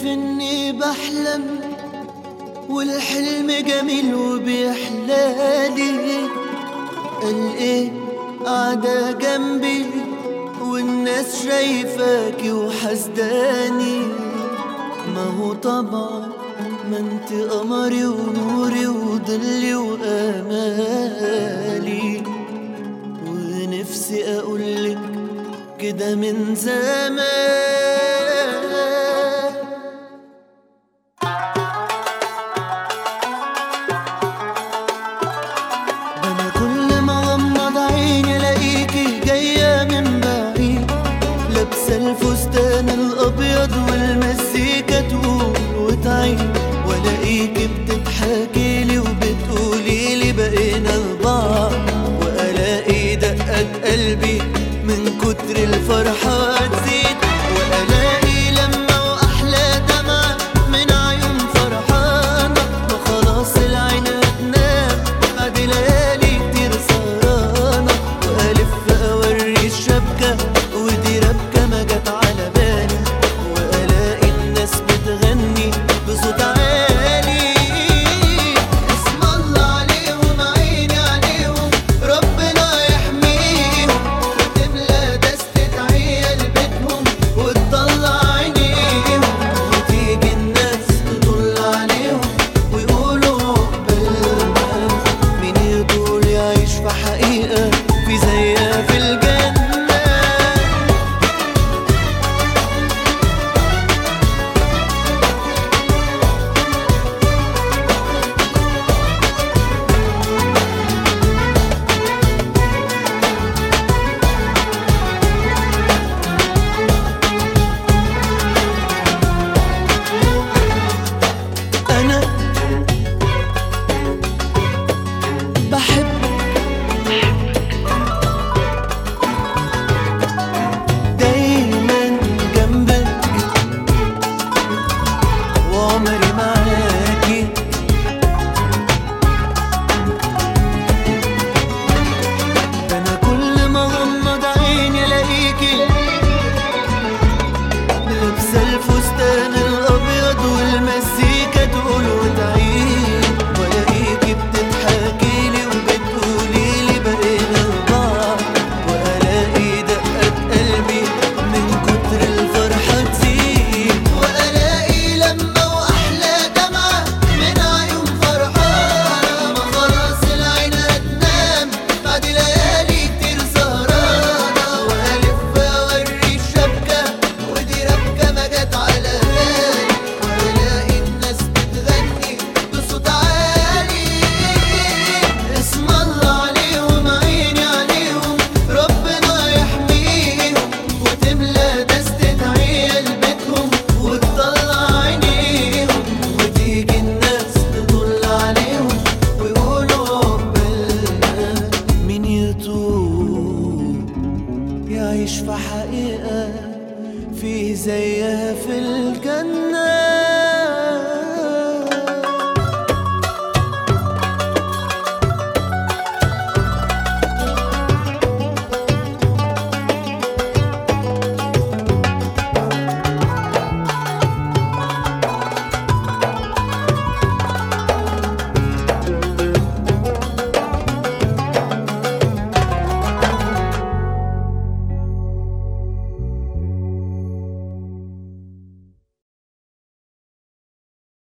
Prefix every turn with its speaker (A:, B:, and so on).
A: اني بحلم والحلم جميل وبيحلالي قال ايه قاعدة جنبي والناس شايفاكي وحسداني ما هو طبعا ما انت قمري ونوري وضلي وامالي ونفسي اقولك كده من زمان انا كل ما غمض عيني الاقيكي جايه من بعيد لابسه الفستان الابيض والمزيكا تقول وتعيد والاقيكي بتضحكي لي وبتقولي لي بقينا لبعض والاقي دقات قلبي من كتر الفرحه تزيد والاقي لما واحلى دمعه من عيون فرحانه ما خلاص العين هتنام بعد ليالي كتير سهرانه والف اوري الشبكه ودي ربكه ما جت على بالي والاقي الناس بتغني بصوت عالي اسم الله عليهم عيني عليهم ربنا يحميهم وتملى دستة عيال بيتهم وتطلع عينيهم وتيجي الناس تطل عليهم ويقولوا عقبالنا مين يطول يعيش في حقيقة في زيها في الجنة أنا بحبك دايما جنبك وعمري معاكي ده أنا كل ما غمض عيني ألاقيكي لابسه الفستان الابيض والمزيكا تقول وتعيد والاقيكي بتضحكي لي وبتقولي لي بقينا لبعض والاقي دقات قلبي من كتر الفرحه تزيد والاقي لما واحلى دمعه من عيون فرحانه ما خلاص العين هتنام بعد ليالي كتير سهرانه والف اوري الشبكه ودي ربكه ما جت على بالي والاقي الناس بتغني بصوت عالي اسم الله عليهم عيني عليهم ربنا يحميهم وتملى دستة عيال بيتهم وتطلع عينيهم وتيجي الناس تطل عليهم ويقولوا عقبالنا مين يطول يعيش في حقيقة في زيها في الجنة